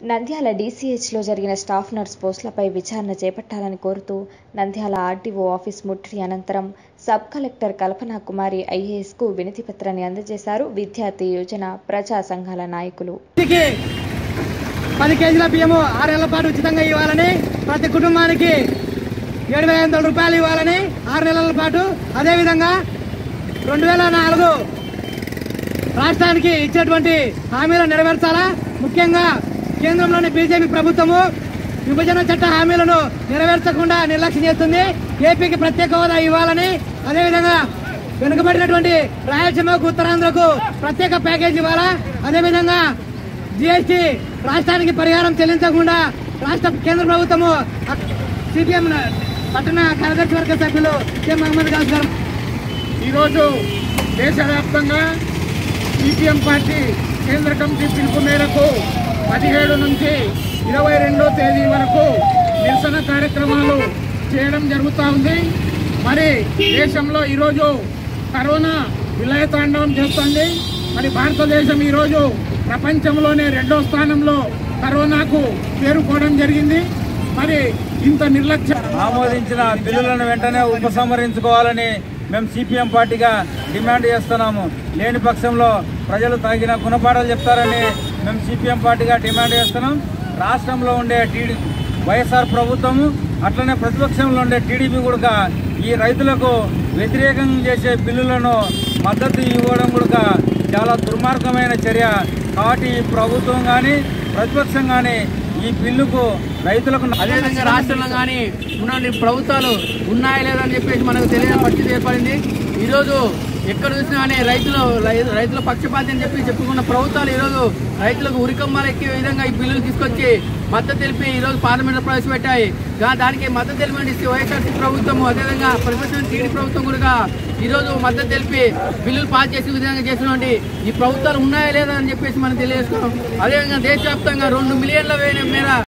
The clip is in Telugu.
నంద్యాల డీసీహెచ్లో జరిగిన స్టాఫ్ నర్స్ పోస్టులపై విచారణ చేపట్టాలని కోరుతూ నంద్యాల ఆర్డీఓ ఆఫీస్ ముట్టడి అనంతరం సబ్ కలెక్టర్ కల్పనా కుమారి ఐఏఎస్కు వినతి పత్రాన్ని అందజేశారు విద్యార్థి యోజన ప్రజా సంఘాల నాయకులు ఇంటికి పది కేజీల బియ్యము ఆరేళ్ల పాటు ఉచితంగా ఇవ్వాలని ప్రతి కుటుంబానికి ఏడు వేల ఎనిమిది వందల రూపాయలు ఇవ్వాలని ఆరు నెలల పాటు అదేవిధంగా రెండు వేల నాలుగు రాష్ట్రానికి ఇచ్చేటువంటి హామీలను నెరవేర్చాలా ముఖ్యంగా కేంద్రంలోని బీజేపీ ప్రభుత్వము విభజన చట్ట హామీలను నెరవేర్చకుండా నిర్లక్ష్యం చేస్తుంది ఏపీకి ప్రత్యేక హోదా ఇవ్వాలని అదేవిధంగా వెనుకబడినటువంటి రాయలసీమకు ఉత్తరాంధ్రకు ప్రత్యేక ప్యాకేజ్ ఇవ్వాలా అదేవిధంగా జిఎస్టీ రాష్ట్రానికి పరిహారం చెల్లించకుండా రాష్ట్ర కేంద్ర ప్రభుత్వము సిపిఎం పట్టణ కార్యదర్శి వర్గ సభ్యులు కె మహమ్మద్ గాస్ గారు ఈరోజు దేశవ్యాప్తంగా సిపిఎం పార్టీ కేంద్ర కమిటీ పిలుపు మేరకు పదిహేడు నుంచి ఇరవై రెండో తేదీ వరకు నిరసన కార్యక్రమాలు చేయడం జరుగుతూ ఉంది మరి దేశంలో ఈరోజు కరోనా విలయతాండవం చేస్తుంది మరి భారతదేశం ఈరోజు ప్రపంచంలోనే రెండో స్థానంలో కరోనాకు చేరుకోవడం జరిగింది మరి ఇంత నిర్లక్ష్యం ఆమోదించిన బిల్లులను వెంటనే ఉపసంహరించుకోవాలని మేము సిపిఎం పార్టీగా డిమాండ్ చేస్తున్నాము లేని పక్షంలో ప్రజలు తగిన గుణపాఠాలు చెప్తారని మేము సిపిఎం పార్టీగా డిమాండ్ చేస్తున్నాం రాష్ట్రంలో ఉండే టీడీ వైఎస్ఆర్ ప్రభుత్వము అట్లనే ప్రతిపక్షంలో ఉండే టీడీపీ కూడా ఈ రైతులకు వ్యతిరేకంగా చేసే బిల్లులను మద్దతు ఇవ్వడం కూడా చాలా దుర్మార్గమైన చర్య కాబట్టి ఈ ప్రభుత్వం కానీ ప్రతిపక్షం కానీ ఈ బిల్లుకు రైతులకు అదేవిధంగా రాష్ట్రంలో కానీ ఉన్న ప్రభుత్వాలు ఉన్నాయా లేదా అని చెప్పేసి మనకు తెలియని పరిస్థితి ఏర్పడింది ఈరోజు ఎక్కడ చూసినా కానీ రైతులు రై- రైతుల పక్షపాతి అని చెప్పి చెప్పుకున్న ప్రభుత్వాలు ఈరోజు రైతులకు ఉరికమ్మలు ఎక్కే విధంగా ఈ బిల్లులు తీసుకొచ్చి మద్దతు తెలిపి ఈరోజు పార్లమెంట్లో ప్రవేశపెట్టాయి దా- దానికి మద్దతు తెలిపి వైఎస్ఆర్సీ ప్రభుత్వం అదేవిధంగా ప్రతిపక్షం టీడీ ప్రభుత్వం కూడా ఈరోజు మద్దతు తెలిపి బిల్లులు పాస్ చేసే విధంగా చేసినటువంటి ఈ ప్రభుత్వాలు ఉన్నాయా లేదా అని చెప్పేసి మనం తెలియజేస్తున్నాం అదేవిధంగా దేశవ్యాప్తంగా రెండు మిలియన్ల వేల మేర